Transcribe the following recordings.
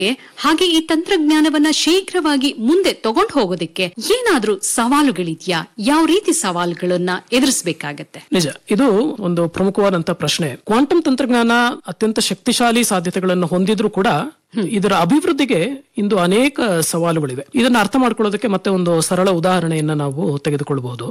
ಹಾಗೆ ಈ ತಂತ್ರಜ್ಞಾನವನ್ನ ಶೀಘ್ರವಾಗಿ ಮುಂದೆ ತಗೊಂಡು ಹೋಗೋದಕ್ಕೆ ಏನಾದ್ರೂ ಸವಾಲುಗಳಿದ್ಯಾ ಯಾವ ರೀತಿ ಸವಾಲುಗಳನ್ನ ಎದುರಿಸಬೇಕಾಗತ್ತೆ ನಿಜ ಇದು ಒಂದು ಪ್ರಮುಖವಾದಂತ ಪ್ರಶ್ನೆ ಕ್ವಾಂಟಮ್ ತಂತ್ರಜ್ಞಾನ ಅತ್ಯಂತ ಶಕ್ತಿಶಾಲಿ ಸಾಧ್ಯತೆಗಳನ್ನು ಹೊಂದಿದ್ರೂ ಕೂಡ ಇದರ ಅಭಿವೃದ್ಧಿಗೆ ಇಂದು ಅನೇಕ ಸವಾಲುಗಳಿವೆ ಇದನ್ನ ಅರ್ಥ ಮಾಡ್ಕೊಳ್ಳೋದಕ್ಕೆ ಮತ್ತೆ ಒಂದು ಸರಳ ಉದಾಹರಣೆಯನ್ನ ನಾವು ತೆಗೆದುಕೊಳ್ಬಹುದು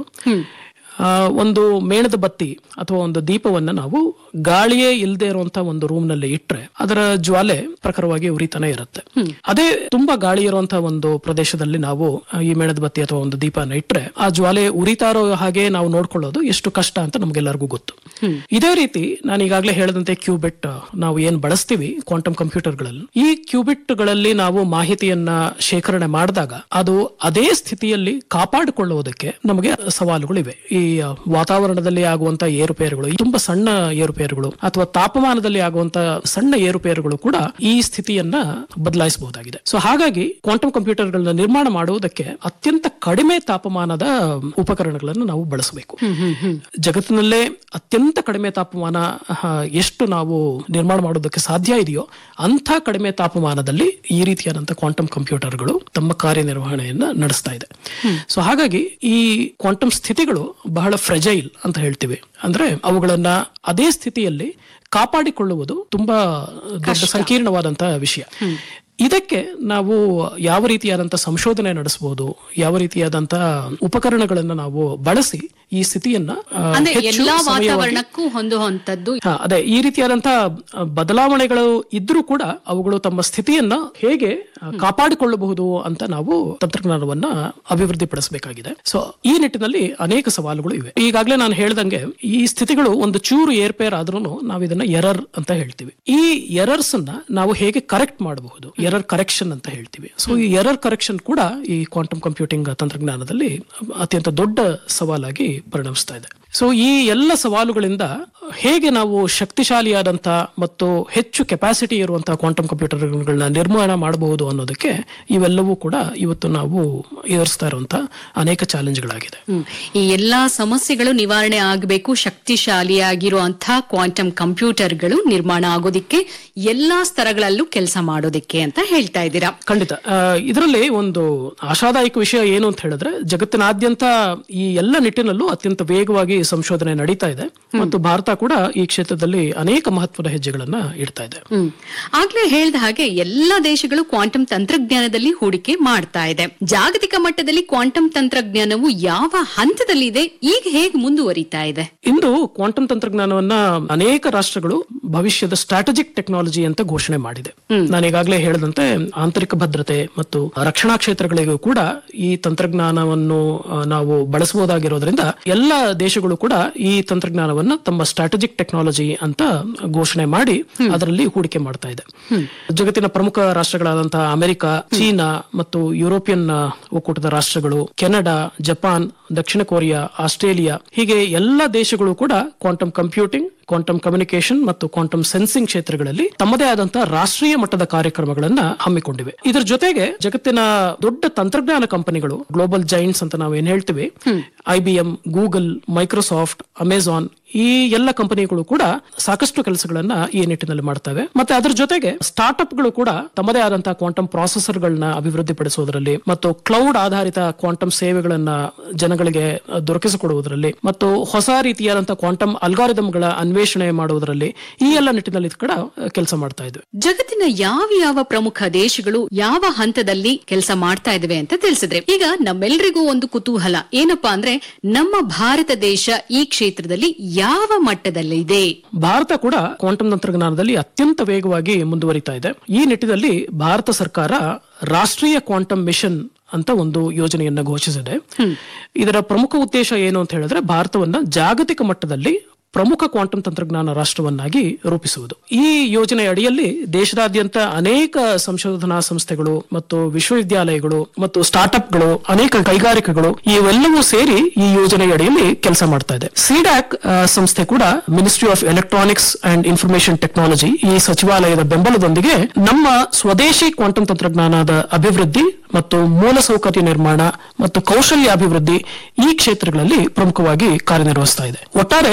ಆ, ಒಂದು ಮೇಣದ ಬತ್ತಿ ಅಥವಾ ಒಂದು ದೀಪವನ್ನ ನಾವು ಗಾಳಿಯೇ ಇಲ್ಲದೆ ಇರುವಂತಹ ಒಂದು ರೂಮ್ ನಲ್ಲಿ ಇಟ್ರೆ ಅದರ ಜ್ವಾಲೆ ಪ್ರಖರವಾಗಿ ಉರಿತಾನೆ ಇರುತ್ತೆ ಅದೇ ತುಂಬಾ ಗಾಳಿ ಇರುವಂತಹ ಒಂದು ಪ್ರದೇಶದಲ್ಲಿ ನಾವು ಆ, ಈ ಮೇಣದ ಬತ್ತಿ ಅಥವಾ ಒಂದು ದೀಪನ ಇಟ್ರೆ ಆ ಜ್ವಾಲೆ ಉರಿತಾ ಇರೋ ಹಾಗೆ ನಾವು ನೋಡ್ಕೊಳ್ಳೋದು ಎಷ್ಟು ಕಷ್ಟ ಅಂತ ನಮ್ಗೆಲ್ಲರಿಗೂ ಗೊತ್ತು ಇದೇ ರೀತಿ ನಾನು ಈಗಾಗಲೇ ಹೇಳಿದಂತೆ ಕ್ಯೂಬಿಟ್ ನಾವು ಏನ್ ಬಳಸ್ತೀವಿ ಕ್ವಾಂಟಮ್ ಕಂಪ್ಯೂಟರ್ಗಳಲ್ಲಿ ಈ ಕ್ಯೂಬಿಟ್ ಗಳಲ್ಲಿ ನಾವು ಮಾಹಿತಿಯನ್ನ ಶೇಖರಣೆ ಮಾಡಿದಾಗ ಅದು ಅದೇ ಸ್ಥಿತಿಯಲ್ಲಿ ಕಾಪಾಡಿಕೊಳ್ಳುವುದಕ್ಕೆ ನಮಗೆ ಸವಾಲುಗಳಿವೆ ಈ ಆ, ವಾತಾವರಣದಲ್ಲಿ ಆಗುವಂತ ಏರುಪೇರುಗಳು ಈ ತುಂಬಾ ಸಣ್ಣ ಏರುಪೇರುಗಳು ಅಥವಾ ತಾಪಮಾನದಲ್ಲಿ ಆಗುವಂತ ಸಣ್ಣ ಏರುಪೇರುಗಳು ಕೂಡ ಈ ಸ್ಥಿತಿಯನ್ನ ಬದಲಾಯಿಸಬಹುದಾಗಿದೆ ಸೊ ಹಾಗಾಗಿ ಕ್ವಾಂಟಮ್ ಕಂಪ್ಯೂಟರ್ಗಳನ್ನ ನಿರ್ಮಾಣ ಮಾಡುವುದಕ್ಕೆ ಅತ್ಯಂತ ಕಡಿಮೆ ತಾಪಮಾನದ ಉಪಕರಣಗಳನ್ನು ನಾವು ಬಳಸಬೇಕು ಜಗತ್ತಿನಲ್ಲೇ ಅತ್ಯಂತ ಕಡಿಮೆ ತಾಪಮಾನ ಆಹ್, ಎಷ್ಟು ನಾವು ನಿರ್ಮಾಣ ಮಾಡೋದಕ್ಕೆ ಸಾಧ್ಯ ಇದೆಯೋ ಅಂಥ ಕಡಿಮೆ ತಾಪಮಾನದಲ್ಲಿ ಈ ರೀತಿಯಾದಂತಹ ಕ್ವಾಂಟಮ್ ಕಂಪ್ಯೂಟರ್ಗಳು ತಮ್ಮ ಕಾರ್ಯನಿರ್ವಹಣೆಯನ್ನ ನಡೆಸ್ತಾ ಇದೆ ಸೊ ಹಾಗಾಗಿ ಈ ಕ್ವಾಂಟಮ್ ಸ್ಥಿತಿಗಳು ಬಹಳ ಫ್ರೆಜೈಲ್ ಅಂತ ಹೇಳ್ತೀವಿ ಅಂದ್ರೆ ಅವುಗಳನ್ನ ಅದೇ ಸ್ಥಿತಿಯಲ್ಲಿ ಕಾಪಾಡಿಕೊಳ್ಳುವುದು ತುಂಬಾ ದೊಡ್ಡ ಸಂಕೀರ್ಣವಾದಂತಹ ವಿಷಯ ಇದಕ್ಕೆ ನಾವು ಯಾವ ರೀತಿಯಾದಂತಹ ಸಂಶೋಧನೆ ನಡೆಸಬಹುದು ಯಾವ ರೀತಿಯಾದಂತಹ ಉಪಕರಣಗಳನ್ನ ನಾವು ಬಳಸಿ ಈ ಸ್ಥಿತಿಯನ್ನ ಆ, ಅಂದ್ರೆ ಹೆಚ್ಚು ಎಲ್ಲಾ ಸಮಯವಾಗಿ- ವಾತಾವರಣಕ್ಕೂ ಹೊಂದುವಂತದ್ದು ಹಾ, ಅದೇ ಈ ರೀತಿಯಾದಂತಹ ಬದಲಾವಣೆಗಳು ಇದ್ರೂ ಕೂಡ ಅವುಗಳು ತಮ್ಮ ಸ್ಥಿತಿಯನ್ನ ಹೇಗೆ ಆ, ಕಾಪಾಡಿಕೊಳ್ಳಬಹುದು ಅಂತ ನಾವು ತಂತ್ರಜ್ಞಾನವನ್ನ ಅಭಿವೃದ್ಧಿಪಡಿಸಬೇಕಾಗಿದೆ ಸೊ ಈ ನಿಟ್ಟಿನಲ್ಲಿ ಅನೇಕ ಸವಾಲುಗಳು ಇವೆ ಈಗಾಗಲೇ ನಾನು ಹೇಳ್ದಂಗೆ ಈ ಸ್ಥಿತಿಗಳು ಒಂದು ಚೂರು ಏರ್ಪೇರ್ ಆದ್ರೂ ನಾವು ಇದನ್ನ ಎರರ್ ಅಂತ ಹೇಳ್ತೀವಿ ಈ ಎರರ್ಸ್ ಅನ್ನ ನಾವು ಹೇಗೆ ಕರೆಕ್ಟ್ ಮಾಡಬಹುದು ಎರರ್ ಕರೆಕ್ಷನ್ ಅಂತ ಹೇಳ್ತೀವಿ ಸೊ ಈ ಎರರ್ ಕರೆಕ್ಷನ್ ಕೂಡ ಈ ಕ್ವಾಂಟಮ್ ಕಂಪ್ಯೂಟಿಂಗ್ ತಂತ್ರಜ್ಞಾನದಲ್ಲಿ ಅತ್ಯಂತ ದೊಡ್ಡ ಸವಾಲಾಗಿ ಪರಿಣಮಿಸ್ತಾ ಇದೆ ಸೊ ಈ ಎಲ್ಲ ಸವಾಲುಗಳಿಂದ ಹೇಗೆ ನಾವು ಶಕ್ತಿಶಾಲಿಯಾದಂತ ಮತ್ತು ಹೆಚ್ಚು ಕೆಪಾಸಿಟಿ ಇರುವಂತಹ ಕ್ವಾಂಟಮ್ ಕಂಪ್ಯೂಟರ್ಗಳನ್ನ ನಿರ್ಮಾಣ ಮಾಡಬಹುದು ಅನ್ನೋದಕ್ಕೆ ಇವೆಲ್ಲವೂ ಕೂಡ ಇವತ್ತು ನಾವು ಎದುರಿಸ್ತಾ ಇರುವಂತಹ ಅನೇಕ ಚಾಲೆಂಜ್ಗಳಾಗಿದೆ ಹ್ಮ್. ಈ ಎಲ್ಲಾ ಸಮಸ್ಯೆಗಳು ನಿವಾರಣೆ ಆಗಬೇಕು ಶಕ್ತಿಶಾಲಿಯಾಗಿರುವಂತಹ ಕ್ವಾಂಟಮ್ ಕಂಪ್ಯೂಟರ್ಗಳು ನಿರ್ಮಾಣ ಆಗೋದಿಕ್ಕೆ ಎಲ್ಲಾ ಸ್ತರಗಳಲ್ಲೂ ಕೆಲಸ ಮಾಡೋದಿಕ್ಕೆ ಅಂತ ಹೇಳ್ತಾ ಇದ್ದೀರಾ ಖಂಡಿತ ಇದರಲ್ಲಿ ಒಂದು ಆಶಾದಾಯಕ ವಿಷಯ ಏನು ಅಂತ ಹೇಳಿದ್ರೆ ಜಗತ್ತಿನಾದ್ಯಂತ ಈ ಎಲ್ಲ ನಿಟ್ಟಿನಲ್ಲೂ ಅತ್ಯಂತ ವೇಗವಾಗಿ ಸಂಶೋಧನೆ ನಡೀತಾ ಇದೆ ಮತ್ತು ಭಾರತ ಕೂಡ ಈ ಕ್ಷೇತ್ರದಲ್ಲಿ ಅನೇಕ ಮಹತ್ವದ ಹೆಜ್ಜೆಗಳನ್ನ ಇಡ್ತಾ ಇದೆ ಹ್ಮ್ ಆಗ್ಲೇ ಹೇಳ್ದ ಹಾಗೆ ಎಲ್ಲಾ ದೇಶಗಳು ಕ್ವಾಂಟಮ್ ತಂತ್ರಜ್ಞಾನದಲ್ಲಿ ಹೂಡಿಕೆ ಮಾಡ್ತಾ ಇದೆ ಜಾಗತಿಕ ಮಟ್ಟದಲ್ಲಿ ಕ್ವಾಂಟಮ್ ತಂತ್ರಜ್ಞಾನವು ಯಾವ ಹಂತದಲ್ಲಿದೆ ಈಗ ಹೇಗೆ ಮುಂದುವರಿತಾ ಇದೆ ಇಂದು ಕ್ವಾಂಟಮ್ ತಂತ್ರಜ್ಞಾನವನ್ನ ಅನೇಕ ರಾಷ್ಟ್ರಗಳು ಭವಿಷ್ಯದ ಸ್ಟ್ರಾಟಜಿಕ್ ಟೆಕ್ನಾಲಜಿ ಅಂತ ಘೋಷಣೆ ಮಾಡಿದೆ ನಾನು ಈಗಾಗಲೇ ಹೇಳಿದಂತೆ ಆಂತರಿಕ ಭದ್ರತೆ ಮತ್ತು ರಕ್ಷಣಾ ಕ್ಷೇತ್ರಗಳಿಗೂ ಕೂಡ ಈ ತಂತ್ರಜ್ಞಾನವನ್ನು ಆ, ನಾವು ಬಳಸಬಹುದಾಗಿರೋದ್ರಿಂದ ಎಲ್ಲ ದೇಶಗಳು ಕೂಡ ಈ ತಂತ್ರಜ್ಞಾನವನ್ನ ತಮ್ಮ ಸ್ಟ್ರಾಟಜಿಕ್ ಟೆಕ್ನಾಲಜಿ ಅಂತ ಘೋಷಣೆ ಮಾಡಿ ಅದರಲ್ಲಿ ಹೂಡಿಕೆ ಮಾಡ್ತಾ ಇದೆ ಜಗತ್ತಿನ ಪ್ರಮುಖ ರಾಷ್ಟ್ರಗಳಾದಂತಹ ಅಮೆರಿಕ ಚೀನಾ ಮತ್ತು ಯುರೋಪಿಯನ್ ಆ, ಒಕ್ಕೂಟದ ರಾಷ್ಟ್ರಗಳು ಕೆನಡಾ ಜಪಾನ್ ದಕ್ಷಿಣ ಕೊರಿಯಾ ಆಸ್ಟ್ರೇಲಿಯಾ ಹೀಗೆ ಎಲ್ಲ ದೇಶಗಳು ಕೂಡ ಕ್ವಾಂಟಮ್ ಕಂಪ್ಯೂಟಿಂಗ್ ಕ್ವಾಂಟಮ್ ಕಮ್ಯುನಿಕೇಶನ್ ಮತ್ತು ಕ್ವಾಂಟಮ್ ಸೆನ್ಸಿಂಗ್ ಕ್ಷೇತ್ರಗಳಲ್ಲಿ ತಮ್ಮದೇ ಆದಂತಹ ರಾಷ್ಟ್ರೀಯ ಮಟ್ಟದ ಕಾರ್ಯಕ್ರಮಗಳನ್ನ ಹಮ್ಮಿಕೊಂಡಿವೆ ಇದರ ಜೊತೆಗೆ ಜಗತ್ತಿನ ದೊಡ್ಡ ತಂತ್ರಜ್ಞಾನ ಕಂಪನಿಗಳು ಗ್ಲೋಬಲ್ ಜೈಂಟ್ಸ್ ಅಂತ ನಾವು ಏನ್ ಹೇಳ್ತೀವಿ ಐಬಿಎಂ ಗೂಗಲ್ ಮೈಕ್ರೋಸಾಫ್ಟ್ ಅಮೆಜಾನ್ ಈ ಎಲ್ಲ ಕಂಪನಿಗಳು ಕೂಡ ಸಾಕಷ್ಟು ಕೆಲಸಗಳನ್ನ ಈ ನಿಟ್ಟಿನಲ್ಲಿ ಮಾಡ್ತವೆ ಮತ್ತೆ ಅದರ ಜೊತೆಗೆ ಸ್ಟಾರ್ಟ್ಅಪ್ ಗಳು ಕೂಡ ತಮ್ಮದೇ ಆದಂತಹ ಕ್ವಾಂಟಮ್ ಪ್ರಾಸೆಸರ್ ಗಳನ್ನ ಅಭಿವೃದ್ಧಿಪಡಿಸುವುದರಲ್ಲಿ ಮತ್ತು ಕ್ಲೌಡ್ ಆಧಾರಿತ ಕ್ವಾಂಟಮ್ ಸೇವೆಗಳನ್ನ ಜನಗಳಿಗೆ ದೊರಕಿಸಿಕೊಡುವುದರಲ್ಲಿ ಮತ್ತು ಹೊಸ ರೀತಿಯಾದಂತಹ ಕ್ವಾಂಟಮ್ ಅಲ್ಗಾರಿದಮ್ಗಳ ಅನ್ವೇಷಣೆ ಮಾಡುವುದರಲ್ಲಿ ಈ ಎಲ್ಲ ನಿಟ್ಟಿನಲ್ಲಿ ಕೂಡ ಕೆಲಸ ಮಾಡ್ತಾ ಇದ್ವಿ ಜಗತ್ತಿನ ಯಾವ ಯಾವ ಪ್ರಮುಖ ದೇಶಗಳು ಯಾವ ಹಂತದಲ್ಲಿ ಕೆಲಸ ಮಾಡ್ತಾ ಇದಾವೆ ಅಂತ ತಿಳಿಸಿದ್ರೆ ಈಗ ನಮ್ಮೆಲ್ಲರಿಗೂ ಒಂದು ಕುತೂಹಲ ಏನಪ್ಪಾ ಅಂದ್ರೆ ನಮ್ಮ ಭಾರತ ದೇಶ ಈ ಕ್ಷೇತ್ರದಲ್ಲಿ ಯಾವ ಮಟ್ಟದಲ್ಲಿದೆ ಭಾರತ ಕೂಡ ಕ್ವಾಂಟಮ್ ತಂತ್ರಜ್ಞಾನದಲ್ಲಿ ಅತ್ಯಂತ ವೇಗವಾಗಿ ಮುಂದುವರಿತಾ ಇದೆ ಈ ನಿಟ್ಟಿನಲ್ಲಿ ಭಾರತ ಸರ್ಕಾರ ರಾಷ್ಟ್ರೀಯ ಕ್ವಾಂಟಮ್ ಮಿಷನ್ ಅಂತ ಒಂದು ಯೋಜನೆಯನ್ನ ಘೋಷಿಸಿದೆ ಇದರ ಪ್ರಮುಖ ಉದ್ದೇಶ ಏನು ಅಂತ ಹೇಳಿದ್ರೆ ಭಾರತವನ್ನ ಜಾಗತಿಕ ಮಟ್ಟದಲ್ಲಿ ಪ್ರಮುಖ ಕ್ವಾಂಟಮ್ ತಂತ್ರಜ್ಞಾನ ರಾಷ್ಟ್ರವನ್ನಾಗಿ ರೂಪಿಸುವುದು ಈ ಯೋಜನೆ ಅಡಿಯಲ್ಲಿ ದೇಶದಾದ್ಯಂತ ಅನೇಕ ಸಂಶೋಧನಾ ಸಂಸ್ಥೆಗಳು ಮತ್ತು ವಿಶ್ವವಿದ್ಯಾಲಯಗಳು ಮತ್ತು ಸ್ಟಾರ್ಟ್ಅಪ್ಗಳು ಅನೇಕ ಕೈಗಾರಿಕೆಗಳು ಇವೆಲ್ಲವೂ ಸೇರಿ ಈ ಯೋಜನೆ ಅಡಿಯಲ್ಲಿ ಕೆಲಸ ಮಾಡ್ತಾ ಇದೆ ಸಿಡ್ಯಾಕ್ ಸಂಸ್ಥೆ ಕೂಡ ministry of electronics and information technology ಈ ಸಚಿವಾಲಯದ ಬೆಂಬಲದೊಂದಿಗೆ ನಮ್ಮ ಸ್ವದೇಶಿ ಕ್ವಾಂಟಮ್ ತಂತ್ರಜ್ಞಾನದ ಅಭಿವೃದ್ಧಿ ಮತ್ತು ಮೂಲಸೌಕರ್ಯ ನಿರ್ಮಾಣ ಮತ್ತು ಕೌಶಲ್ಯ ಅಭಿವೃದ್ಧಿ ಈ ಕ್ಷೇತ್ರಗಳಲ್ಲಿ ಪ್ರಮುಖವಾಗಿ ಕಾರ್ಯನಿರ್ವಹಿಸ್ತಾ ಇದೆ ಒಟ್ಟಾರೆ ಇದೆಲ್ಲ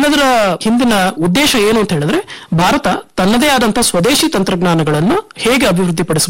ಇದೆಲ್ಲದರ ಹಿಂದಿನ ಉದ್ದೇಶ ಏನು ಅಂತ ಹೇಳಿದ್ರೆ ಭಾರತ ತನ್ನದೇ ಆದಂತಹ ಸ್ವದೇಶಿ ತಂತ್ರಜ್ಞಾನಗಳನ್ನು ಹೇಗೆ ಅಭಿವೃದ್ಧಿಪಡಿಸಬಹುದು